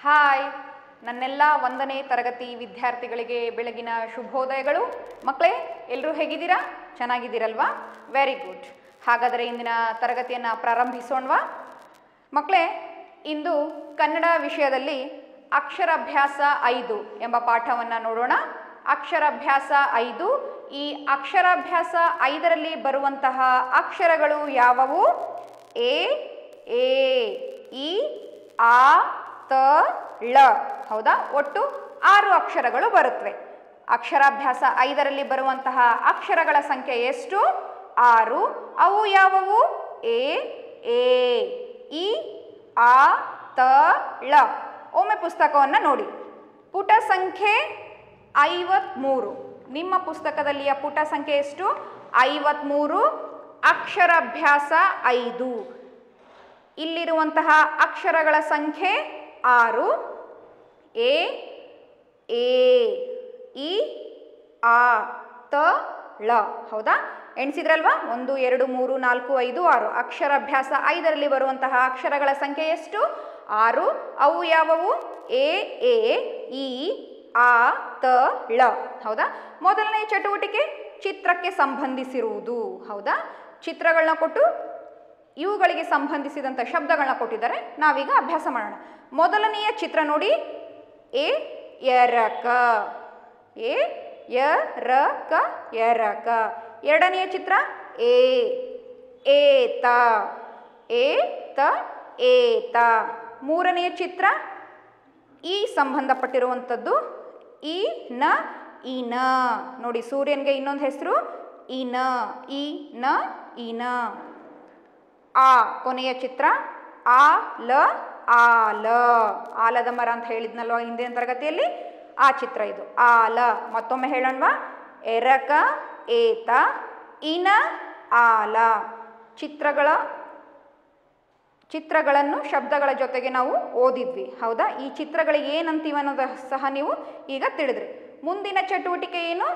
hi ನನ್ನೆಲ್ಲ ಒಂದನೇ ತರಗತಿ ವಿದ್ಯಾರ್ಥಿಗಳಿಗೆ ಬೆಳಗಿನ ಶುಭೋದಯಗಳು ಮಕ್ಕಳೇ ಎಲ್ಲರೂ ಹೇಗಿದ್ದೀರಾ ಚೆನ್ನಾಗಿದ್ದೀರಲ್ವಾ ವೆರಿ ಗುಡ್ ಹಾಗಾದರೆ ಇಂದಿನ ತರಗತಿಯನ್ನು ಪ್ರಾರಂಭಿಸೋಣವಾ ಮಕ್ಕಳೇ ಇಂದು ಕನ್ನಡ ವಿಷಯದಲ್ಲಿ ಅಕ್ಷರಾಭ್ಯಾಸ ಐದು ಎಂಬ ಪಾಠವನ್ನು ನೋಡೋಣ ಅಕ್ಷರಾಭ್ಯಾಸ ಐದು ಈ ಅಕ್ಷರಾಭ್ಯಾಸ ಐದರಲ್ಲಿ ಬರುವಂತಹ ಅಕ್ಷರಗಳು ಯಾವುವು ಎ ಎ ಇ ಆ ತ ಳ ಹೌದಾ ಒಟ್ಟು ಆರು ಅಕ್ಷರಗಳು ಬರುತ್ತವೆ ಅಕ್ಷರಾಭ್ಯಾಸ ಐದರಲ್ಲಿ ಬರುವಂತಹ ಅಕ್ಷರಗಳ ಸಂಖ್ಯೆ ಎಷ್ಟು ಆರು ಅವು ಯಾವುವು ಎ ಎ ಇ ಆ ತ ಳ ಒಮ್ಮೆ ಪುಸ್ತಕವನ್ನು ನೋಡಿ ಪುಟ ಸಂಖ್ಯೆ ಐವತ್ಮೂರು ನಿಮ್ಮ ಪುಸ್ತಕದಲ್ಲಿಯ ಪುಟ ಸಂಖ್ಯೆ ಎಷ್ಟು ಐವತ್ಮೂರು ಅಕ್ಷರಾಭ್ಯಾಸ ಐದು ಇಲ್ಲಿರುವಂತಹ ಅಕ್ಷರಗಳ ಸಂಖ್ಯೆ ಆರು ಎ ಎ ಇ ಆ ತ ಳ ಹೌದಾ ಎಣಿಸಿದ್ರಲ್ವಾ ಒಂದು ಎರಡು ಮೂರು ನಾಲ್ಕು ಐದು ಆರು ಅಕ್ಷರಾಭ್ಯಾಸ ಐದರಲ್ಲಿ ಬರುವಂತಹ ಅಕ್ಷರಗಳ ಸಂಖ್ಯೆ ಎಷ್ಟು ಆರು ಅವು ಯಾವುವು ಎ ಎ ಇ ಆ ತ ಳ ಹೌದಾ ಮೊದಲನೇ ಚಟುವಟಿಕೆ ಚಿತ್ರಕ್ಕೆ ಸಂಬಂಧಿಸಿರುವುದು ಹೌದಾ ಚಿತ್ರಗಳನ್ನ ಕೊಟ್ಟು ಇವುಗಳಿಗೆ ಸಂಬಂಧಿಸಿದಂಥ ಶಬ್ದಗಳನ್ನ ಕೊಟ್ಟಿದ್ದಾರೆ ನಾವೀಗ ಅಭ್ಯಾಸ ಮಾಡೋಣ ಮೊದಲನೆಯ ಚಿತ್ರ ನೋಡಿ ಎ ಎರಕ ಎ ಯ ರ ಕ ಎರಕ ಎರಡನೆಯ ಚಿತ್ರ ಎ ಏತ ಎ ತ ಏತ ಮೂರನೆಯ ಚಿತ್ರ ಈ ಸಂಬಂಧಪಟ್ಟಿರುವಂಥದ್ದು ಈ ನ ಇನ ನೋಡಿ ಸೂರ್ಯನಿಗೆ ಇನ್ನೊಂದು ಹೆಸರು ಇನ ಈ ನ ಇನ ಆ ಕೊನೆಯ ಚಿತ್ರ ಆ ಲ ಆಲ ಆಲದ ಮರ ಅಂತ ಹೇಳಿದ್ನಲ್ವ ಹಿಂದಿನ ತರಗತಿಯಲ್ಲಿ ಆ ಚಿತ್ರ ಇದು ಆಲ ಮತ್ತೊಮ್ಮೆ ಹೇಳೋಣವಾ ಎರಕ ಏತ ಇನ ಆಲ ಚಿತ್ರಗಳ ಚಿತ್ರಗಳನ್ನು ಶಬ್ದಗಳ ಜೊತೆಗೆ ನಾವು ಓದಿದ್ವಿ ಹೌದಾ ಈ ಚಿತ್ರಗಳಿಗೆ ಏನಂತೀವಿ ಅನ್ನೋದು ಸಹ ನೀವು ಈಗ ತಿಳಿದ್ರಿ ಮುಂದಿನ ಚಟುವಟಿಕೆ ಏನು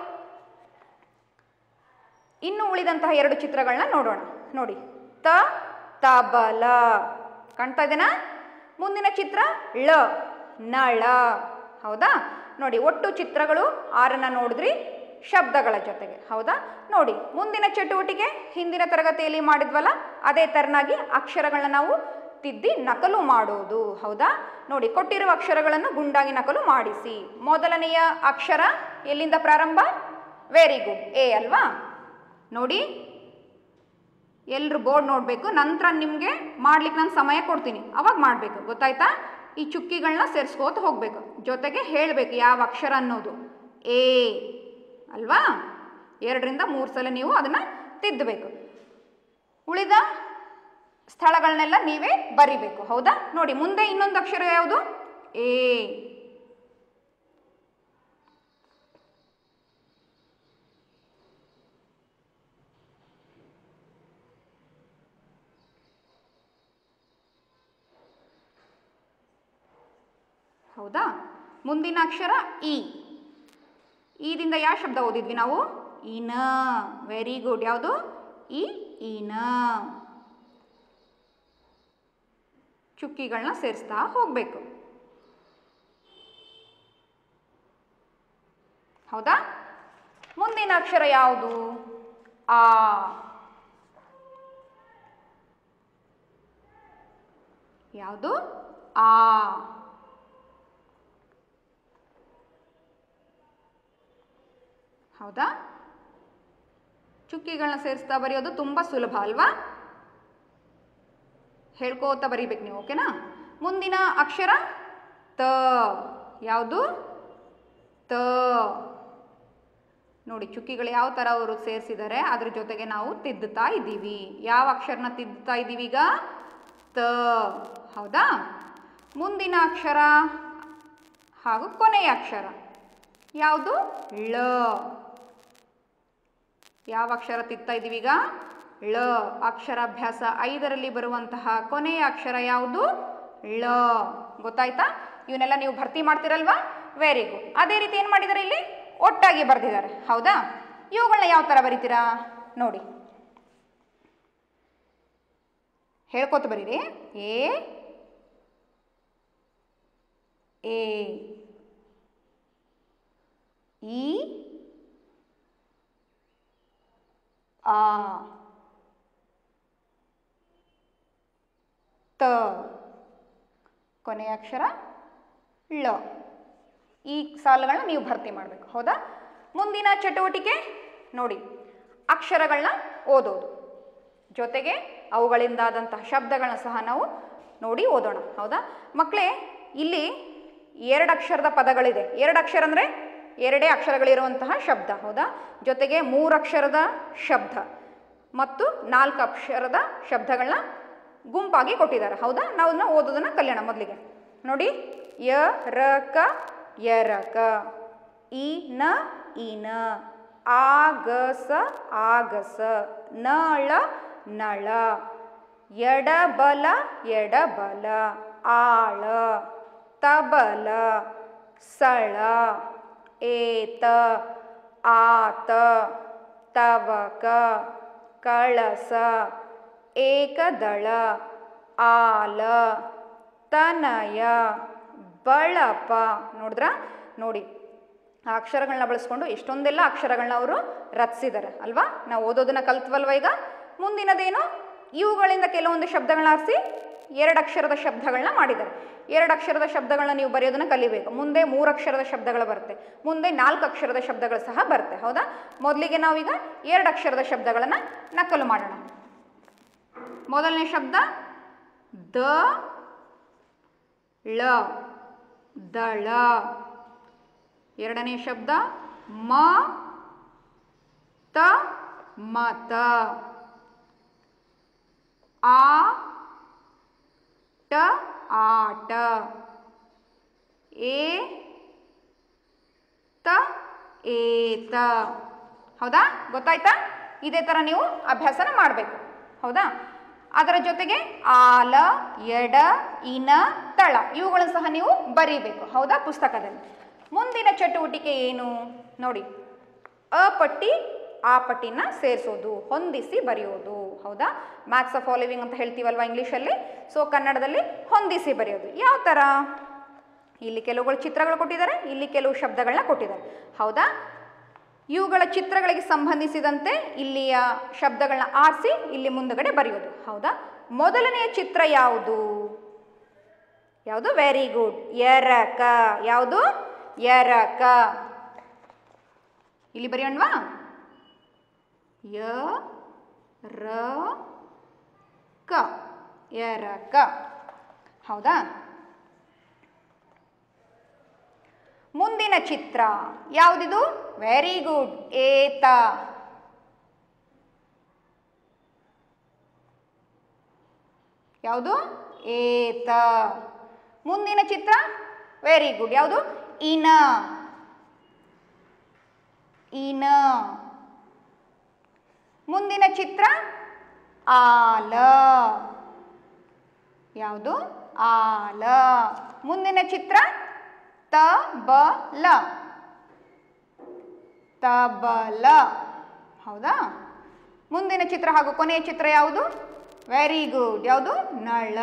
ಇನ್ನು ಉಳಿದಂತಹ ಎರಡು ಚಿತ್ರಗಳನ್ನ ನೋಡೋಣ ನೋಡಿ ತ ತಬಲ ಕಾಣ್ತಾ ಇದೆನಾ ಮುಂದಿನ ಚಿತ್ರ ಳ ನಳ ಹೌದಾ ನೋಡಿ ಒಟ್ಟು ಚಿತ್ರಗಳು ಆರನ್ನ ನೋಡಿದ್ರಿ ಶಬ್ದಗಳ ಜೊತೆಗೆ ಹೌದಾ ನೋಡಿ ಮುಂದಿನ ಚಟುವಟಿಕೆ ಹಿಂದಿನ ತರಗತಿಯಲ್ಲಿ ಮಾಡಿದ್ವಲ್ಲ ಅದೇ ತೆರನಾಗಿ ಅಕ್ಷರಗಳನ್ನ ನಾವು ತಿದ್ದಿ ನಕಲು ಮಾಡೋದು ಹೌದಾ ನೋಡಿ ಕೊಟ್ಟಿರುವ ಅಕ್ಷರಗಳನ್ನು ಗುಂಡಾಗಿ ನಕಲು ಮಾಡಿಸಿ ಮೊದಲನೆಯ ಅಕ್ಷರ ಎಲ್ಲಿಂದ ಪ್ರಾರಂಭ ವೆರಿ ಗುಡ್ ಎ ಅಲ್ವಾ ನೋಡಿ ಎಲ್ಲರೂ ಬೋರ್ಡ್ ನೋಡಬೇಕು ನಂತರ ನಿಮಗೆ ಮಾಡ್ಲಿಕ್ಕೆ ನಾನು ಸಮಯ ಕೊಡ್ತೀನಿ ಅವಾಗ ಮಾಡಬೇಕು ಗೊತ್ತಾಯ್ತಾ ಈ ಚುಕ್ಕಿಗಳನ್ನ ಸೇರಿಸ್ಕೋತ ಹೋಗಬೇಕು ಜೊತೆಗೆ ಹೇಳಬೇಕು ಯಾವ ಅಕ್ಷರ ಅನ್ನೋದು ಎ ಅಲ್ವಾ ಎರಡರಿಂದ ಮೂರು ಸಲ ನೀವು ಅದನ್ನು ತಿದ್ದಬೇಕು ಉಳಿದ ಸ್ಥಳಗಳನ್ನೆಲ್ಲ ನೀವೇ ಬರಿಬೇಕು ಹೌದಾ ನೋಡಿ ಮುಂದೆ ಇನ್ನೊಂದು ಅಕ್ಷರ ಯಾವುದು ಎ ಹೌದಾ ಮುಂದಿನ ಅಕ್ಷರ ಇ ಈದಿಂದ ಯಾವ ಶಬ್ದ ಓದಿದ್ವಿ ನಾವು ಇನ ವೆರಿ ಗುಡ್ ಯಾವುದು ಇ ಇನ ಚುಕ್ಕಿಗಳನ್ನ ಸೇರಿಸ್ತಾ ಹೋಗಬೇಕು ಹೌದಾ ಮುಂದಿನ ಅಕ್ಷರ ಯಾವುದು ಆ ಯಾವುದು ಆ ಹೌದಾ ಚುಕ್ಕಿಗಳನ್ನ ಸೇರಿಸ್ತಾ ಬರೆಯೋದು ತುಂಬ ಸುಲಭ ಅಲ್ವಾ ಹೇಳ್ಕೋತಾ ಬರೀಬೇಕು ನೀವು ಓಕೆನಾ ಮುಂದಿನ ಅಕ್ಷರ ತ ಯಾವುದು ತ ನೋಡಿ ಚುಕ್ಕಿಗಳು ಯಾವ ಥರ ಅವರು ಸೇರಿಸಿದ್ದಾರೆ ಅದ್ರ ಜೊತೆಗೆ ನಾವು ತಿದ್ದುತ್ತಾ ಇದ್ದೀವಿ ಯಾವ ಅಕ್ಷರನ ತಿದ್ದುತ್ತಾ ಇದ್ದೀವಿ ಈಗ ತ ಹೌದಾ ಮುಂದಿನ ಅಕ್ಷರ ಹಾಗೂ ಕೊನೆಯ ಅಕ್ಷರ ಯಾವುದು ಳ ಯಾವ ಅಕ್ಷರ ತಿತ್ತಾ ಇದ್ದೀವಿ ಈಗ ಳ ಅಕ್ಷರಾಭ್ಯಾಸ ಐದರಲ್ಲಿ ಬರುವಂತಹ ಕೊನೆಯ ಅಕ್ಷರ ಯಾವುದು ಳ ಗೊತ್ತಾಯ್ತಾ ಇವನ್ನೆಲ್ಲ ನೀವು ಭರ್ತಿ ಮಾಡ್ತಿರಲ್ವಾ ವೆರಿ ಗುಡ್ ಅದೇ ರೀತಿ ಏನು ಮಾಡಿದ್ದಾರೆ ಇಲ್ಲಿ ಒಟ್ಟಾಗಿ ಬರೆದಿದ್ದಾರೆ ಹೌದಾ ಇವುಗಳನ್ನ ಯಾವ ಥರ ಬರಿತೀರಾ ನೋಡಿ ಹೇಳ್ಕೊತ ಬರೀರಿ ಎ ಎ ಇ ಆ ತ ಕೊನೆಯ ಅಕ್ಷರ ಳ ಈ ಸಾಲುಗಳನ್ನ ನೀವು ಭರ್ತಿ ಮಾಡಬೇಕು ಹೌದಾ ಮುಂದಿನ ಚಟುವಟಿಕೆ ನೋಡಿ ಅಕ್ಷರಗಳನ್ನ ಓದೋದು ಜೊತೆಗೆ ಅವುಗಳಿಂದಾದಂತಹ ಶಬ್ದಗಳನ್ನ ಸಹ ನಾವು ನೋಡಿ ಓದೋಣ ಹೌದಾ ಮಕ್ಕಳೇ ಇಲ್ಲಿ ಎರಡು ಅಕ್ಷರದ ಪದಗಳಿದೆ ಎರಡು ಅಕ್ಷರ ಅಂದರೆ ಎರಡೇ ಅಕ್ಷರಗಳಿರುವಂತಹ ಶಬ್ದ ಹೌದಾ ಜೊತೆಗೆ ಮೂರು ಅಕ್ಷರದ ಶಬ್ದ ಮತ್ತು ನಾಲ್ಕು ಅಕ್ಷರದ ಶಬ್ದಗಳನ್ನ ಗುಂಪಾಗಿ ಕೊಟ್ಟಿದ್ದಾರೆ ಹೌದಾ ನಾವು ಅದನ್ನ ಓದೋದನ್ನ ಕಲಿಯೋಣ ಮೊದಲಿಗೆ ನೋಡಿ ಯ ರ ಕ ಯರಕ ಈ ನ ಇನ ಆಗಸ ಆಗಸ ನಳ ನಳ ಎಡಬಲ ಎಡಬಲ ಆಳ ತಬಲ ಸಳ ಏತ ಆತ ತವಕ ಕಳಸ ಏಕದಳ ಆಲ ತನಯ ಬಳಪ ನೋಡಿದ್ರ ನೋಡಿ ಆ ಅಕ್ಷರಗಳನ್ನ ಬಳಸ್ಕೊಂಡು ಎಷ್ಟೊಂದೆಲ್ಲ ಅಕ್ಷರಗಳನ್ನ ಅವರು ರಚಿಸಿದ್ದಾರೆ ಅಲ್ವಾ ನಾವು ಓದೋದನ್ನ ಕಲ್ತ್ವಲ್ವ ಈಗ ಮುಂದಿನದೇನು ಇವುಗಳಿಂದ ಕೆಲವೊಂದು ಶಬ್ದಗಳನ್ನ ಆರಿಸಿ ಎರಡು ಅಕ್ಷರದ ಶಬ್ದಗಳನ್ನ ಮಾಡಿದ್ದಾರೆ ಎರಡು ಅಕ್ಷರದ ಶಬ್ದಗಳನ್ನ ನೀವು ಬರೆಯೋದನ್ನ ಕಲಿಬೇಕು ಮುಂದೆ ಮೂರು ಅಕ್ಷರದ ಶಬ್ದಗಳು ಬರುತ್ತೆ ಮುಂದೆ ನಾಲ್ಕು ಅಕ್ಷರದ ಶಬ್ದಗಳು ಸಹ ಬರುತ್ತೆ ಹೌದಾ ಮೊದಲಿಗೆ ನಾವೀಗ ಎರಡು ಅಕ್ಷರದ ಶಬ್ದಗಳನ್ನು ನಕಲು ಮಾಡೋಣ ಮೊದಲನೇ ಶಬ್ದ ದ ಳ ದಳ ಎರಡನೇ ಶಬ್ದ ಮ ತ ಮತ ಆ ಟ ಆಟ ಏ ತ ಏತ ಹೌದಾ ಗೊತ್ತಾಯ್ತಾ ಇದೇ ಥರ ನೀವು ಅಭ್ಯಾಸನ ಮಾಡಬೇಕು ಹೌದಾ ಅದರ ಜೊತೆಗೆ ಆಲ ಎಡ ಇನ ತಳ ಇವುಗಳನ್ನು ಸಹ ನೀವು ಬರೀಬೇಕು ಹೌದಾ ಪುಸ್ತಕದಲ್ಲಿ ಮುಂದಿನ ಚಟುವಟಿಕೆ ಏನು ನೋಡಿ ಅ ಪಟ್ಟಿ ಆ ಪಟ್ಟಿನ ಸೇರಿಸೋದು ಹೊಂದಿಸಿ ಬರೆಯೋದು ಹೌದಾ ಮ್ಯಾಥ್ಸ್ ಆಫ್ ಫಾಲೋವಿಂಗ್ ಅಂತ ಹೇಳ್ತೀವಲ್ವಾ ಇಂಗ್ಲೀಷಲ್ಲಿ ಸೊ ಕನ್ನಡದಲ್ಲಿ ಹೊಂದಿಸಿ ಬರೆಯೋದು ಯಾವ ಥರ ಇಲ್ಲಿ ಕೆಲವುಗಳು ಚಿತ್ರಗಳು ಕೊಟ್ಟಿದ್ದಾರೆ ಇಲ್ಲಿ ಕೆಲವು ಶಬ್ದಗಳನ್ನ ಕೊಟ್ಟಿದ್ದಾರೆ ಹೌದಾ ಇವುಗಳ ಚಿತ್ರಗಳಿಗೆ ಸಂಬಂಧಿಸಿದಂತೆ ಇಲ್ಲಿಯ ಶಬ್ದಗಳನ್ನ ಆರಿಸಿ ಇಲ್ಲಿ ಮುಂದಗಡೆ ಬರೆಯೋದು ಹೌದಾ ಮೊದಲನೆಯ ಚಿತ್ರ ಯಾವುದು ಯಾವುದು ವೆರಿ ಗುಡ್ ಎರಕ ಯಾವುದು ಎರಕ ಇಲ್ಲಿ ಬರೆಯೋಣವಾ ಯ ರ ಕ ಎರಕ ಹೌದಾ ಮುಂದಿನ ಚಿತ್ರ ಯಾವುದಿದು ವೆರಿ ಗುಡ್ ಏತ ಯಾವುದು ಏತ ಮುಂದಿನ ಚಿತ್ರ ವೆರಿ ಗುಡ್ ಯಾವುದು ಇನ ಇನ ಮುಂದಿನ ಚಿತ್ರ ಆಲ ಯಾವುದು ಆಲ ಮುಂದಿನ ಚಿತ್ರ ತಬಲ ತಬಲ ಹೌದಾ ಮುಂದಿನ ಚಿತ್ರ ಹಾಗೂ ಕೊನೆಯ ಚಿತ್ರ ಯಾವುದು ವೆರಿ ಗುಡ್ ಯಾವುದು ನಳ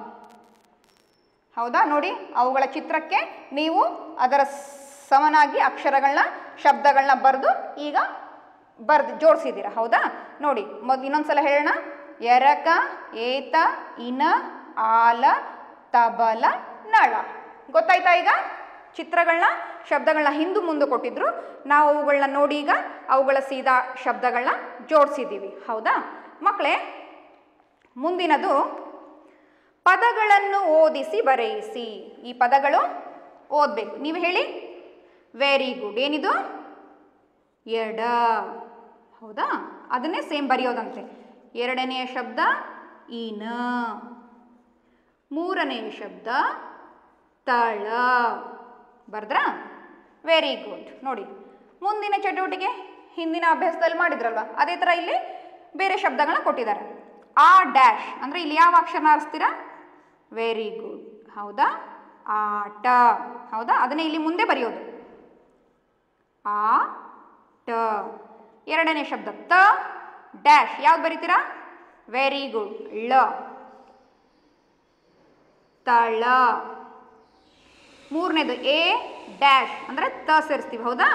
ಹೌದಾ ನೋಡಿ ಅವುಗಳ ಚಿತ್ರಕ್ಕೆ ನೀವು ಅದರ ಸಮನಾಗಿ ಅಕ್ಷರಗಳನ್ನ ಶಬ್ದಗಳನ್ನ ಬರೆದು ಈಗ ಬರ್ದು ಜೋಡಿಸಿದ್ದೀರಾ ಹೌದಾ ನೋಡಿ ಮೊದ್ ಇನ್ನೊಂದ್ಸಲ ಹೇಳೋಣ ಎರಕ ಏತ ಇನ ಆಲ ತಬಲ ನಳ ಗೊತ್ತಾಯ್ತಾ ಈಗ ಚಿತ್ರಗಳನ್ನ ಶಬ್ದಗಳನ್ನ ಹಿಂದು ಮುಂದೆ ಕೊಟ್ಟಿದ್ರು ನಾವು ಅವುಗಳನ್ನ ನೋಡಿ ಈಗ ಅವುಗಳ ಸೀದಾ ಶಬ್ದಗಳನ್ನ ಜೋಡಿಸಿದ್ದೀವಿ ಹೌದಾ ಮಕ್ಕಳೇ ಮುಂದಿನದು ಪದಗಳನ್ನು ಓದಿಸಿ ಬರೆಯಿಸಿ ಈ ಪದಗಳು ಓದಬೇಕು ನೀವು ಹೇಳಿ ವೆರಿ ಗುಡ್ ಏನಿದು ಎಡ ಹೌದಾ ಅದನ್ನೇ ಸೇಮ್ ಬರೆಯೋದಂತೆ ಎರಡನೆಯ ಶಬ್ದ ಇನ ಮೂರನೆಯ ಶಬ್ದ ತಳ ಬರ್ದ್ರಾ ವೆರಿ ಗುಡ್ ನೋಡಿ ಮುಂದಿನ ಚಟುವಟಿಕೆ ಹಿಂದಿನ ಅಭ್ಯಾಸದಲ್ಲಿ ಮಾಡಿದ್ರಲ್ವ ಅದೇ ಥರ ಇಲ್ಲಿ ಬೇರೆ ಶಬ್ದಗಳನ್ನ ಕೊಟ್ಟಿದ್ದಾರೆ ಆ ಡ್ಯಾಶ್ ಅಂದರೆ ಇಲ್ಲಿ ಯಾವ ಅಕ್ಷರನ ಆರಿಸ್ತೀರಾ ವೆರಿ ಗುಡ್ ಹೌದಾ ಆಟ ಹೌದಾ ಅದನ್ನೇ ಇಲ್ಲಿ ಮುಂದೆ ಬರೆಯೋದು ಆ ಟ ಎರಡನೇ ಶಬ್ದ ತ ಡ್ಯಾಶ್ ಯಾವ್ದು ಬರೀತೀರಾ ವೆರಿ ಗುಡ್ ಳ ತಳ ಮೂರನೇದು ಎ ಡ್ಯಾಶ್ ಅಂದರೆ ತ ಸೇರಿಸ್ತೀವಿ ಹೌದಾ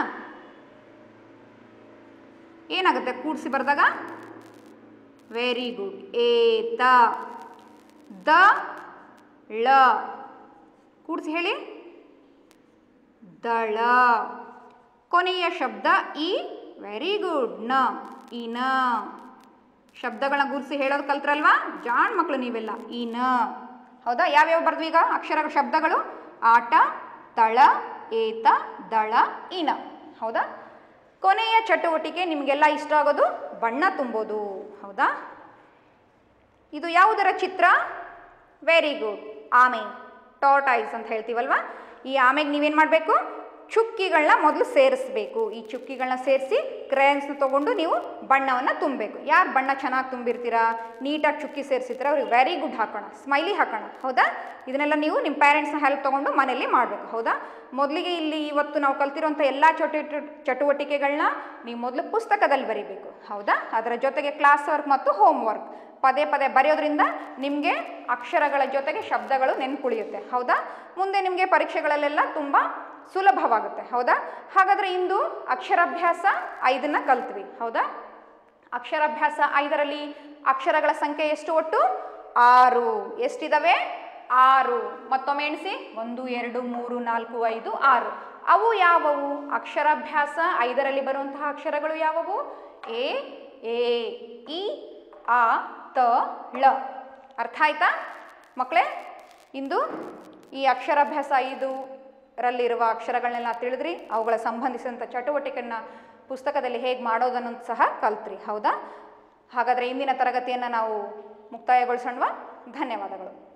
ಏನಾಗುತ್ತೆ ಕೂಡಿಸಿ ಬರೆದಾಗ ವೆರಿ ಗುಡ್ ಏ ತ ದ ಳ ಕೂಡಿಸಿ ಹೇಳಿ ದಳ ಕೊನೆಯ ಶಬ್ದ ಈ ವೆರಿ ಗುಡ್ ನ ಇನ ಶಬ್ದಗಳನ್ನ ಗುರುಸಿ ಹೇಳೋದು ಕಲ್ತ್ರಲ್ವಾ ಜಾಣ್ ಮಕ್ಕಳು ನೀವೆಲ್ಲ ಇನ ಹೌದಾ ಯಾವ್ಯಾವ ಬರ್ದ್ವಿ ಈಗ ಅಕ್ಷರ ಶಬ್ದಗಳು ಆಟ ತಳ ಏತ ದಳ ಇನ ಹೌದಾ ಕೊನೆಯ ಚಟುವಟಿಕೆ ನಿಮಗೆಲ್ಲ ಇಷ್ಟ ಆಗೋದು ಬಣ್ಣ ತುಂಬೋದು ಹೌದಾ ಇದು ಯಾವುದರ ಚಿತ್ರ ವೆರಿ ಗುಡ್ ಆಮೆ ಟಾರ್ಟೈಸ್ ಅಂತ ಹೇಳ್ತೀವಲ್ವಾ ಈ ಆಮೆಗೆ ನೀವೇನು ಮಾಡಬೇಕು ಚುಕ್ಕಿಗಳನ್ನ ಮೊದಲು ಸೇರಿಸ್ಬೇಕು ಈ ಚುಕ್ಕಿಗಳನ್ನ ಸೇರಿಸಿ ಕ್ರೇಯನ್ಸ್ನ ತೊಗೊಂಡು ನೀವು ಬಣ್ಣವನ್ನು ತುಂಬಬೇಕು ಯಾರು ಬಣ್ಣ ಚೆನ್ನಾಗಿ ತುಂಬಿರ್ತೀರಾ ನೀಟಾಗಿ ಚುಕ್ಕಿ ಸೇರಿಸಿದ್ರೆ ಅವ್ರಿಗೆ ವೆರಿ ಗುಡ್ ಹಾಕೋಣ ಸ್ಮೈಲಿ ಹಾಕೋಣ ಹೌದಾ ಇದನ್ನೆಲ್ಲ ನೀವು ನಿಮ್ಮ ಪೇರೆಂಟ್ಸ್ನ ಹೆಲ್ಪ್ ತೊಗೊಂಡು ಮನೆಯಲ್ಲಿ ಮಾಡಬೇಕು ಹೌದಾ ಮೊದಲಿಗೆ ಇಲ್ಲಿ ಇವತ್ತು ನಾವು ಕಲ್ತಿರೋಂಥ ಎಲ್ಲ ಚಟು ಚಟುವಟಿಕೆಗಳನ್ನ ನೀವು ಮೊದಲು ಪುಸ್ತಕದಲ್ಲಿ ಬರೀಬೇಕು ಹೌದಾ ಅದರ ಜೊತೆಗೆ ಕ್ಲಾಸ್ ವರ್ಕ್ ಮತ್ತು ಹೋಮ್ ವರ್ಕ್ ಪದೇ ಪದೇ ಬರೆಯೋದ್ರಿಂದ ನಿಮಗೆ ಅಕ್ಷರಗಳ ಜೊತೆಗೆ ಶಬ್ದಗಳು ನೆನ್ಪುಳಿಯುತ್ತೆ ಹೌದಾ ಮುಂದೆ ನಿಮಗೆ ಪರೀಕ್ಷೆಗಳಲ್ಲೆಲ್ಲ ತುಂಬ ಸುಲಭವಾಗುತ್ತೆ ಹೌದಾ ಹಾಗಾದರೆ ಇಂದು ಅಕ್ಷರಾಭ್ಯಾಸ ಐದನ್ನ ಕಲ್ತ್ವಿ ಹೌದಾ ಅಕ್ಷರಾಭ್ಯಾಸ ಐದರಲ್ಲಿ ಅಕ್ಷರಗಳ ಸಂಖ್ಯೆ ಎಷ್ಟು ಒಟ್ಟು ಆರು ಎಷ್ಟಿದಾವೆ ಆರು ಮತ್ತೊಮ್ಮೆ ಎಣಿಸಿ ಒಂದು ಎರಡು ಮೂರು ನಾಲ್ಕು ಐದು ಆರು ಅವು ಯಾವುವು ಅಕ್ಷರಾಭ್ಯಾಸ ಐದರಲ್ಲಿ ಬರುವಂತಹ ಅಕ್ಷರಗಳು ಯಾವುವು ಎ ಎ ಇ ಆ ತ ಳ ಅರ್ಥ ಆಯ್ತಾ ಮಕ್ಕಳೇ ಇಂದು ಈ ಅಕ್ಷರಾಭ್ಯಾಸ ಐದು ರಲ್ಲಿರುವ ಅಕ್ಷರಗಳನ್ನೆಲ್ಲ ತಿಳಿದ್ರಿ ಅವುಗಳ ಸಂಬಂಧಿಸಿದಂಥ ಚಟುವಟಿಕೆಯನ್ನು ಪುಸ್ತಕದಲ್ಲಿ ಹೇಗೆ ಮಾಡೋದನ್ನು ಸಹ ಕಲ್ತ್ರಿ ಹೌದಾ ಹಾಗಾದರೆ ಇಂದಿನ ತರಗತಿಯನ್ನು ನಾವು ಮುಕ್ತಾಯಗೊಳಿಸೋಣವಾ ಧನ್ಯವಾದಗಳು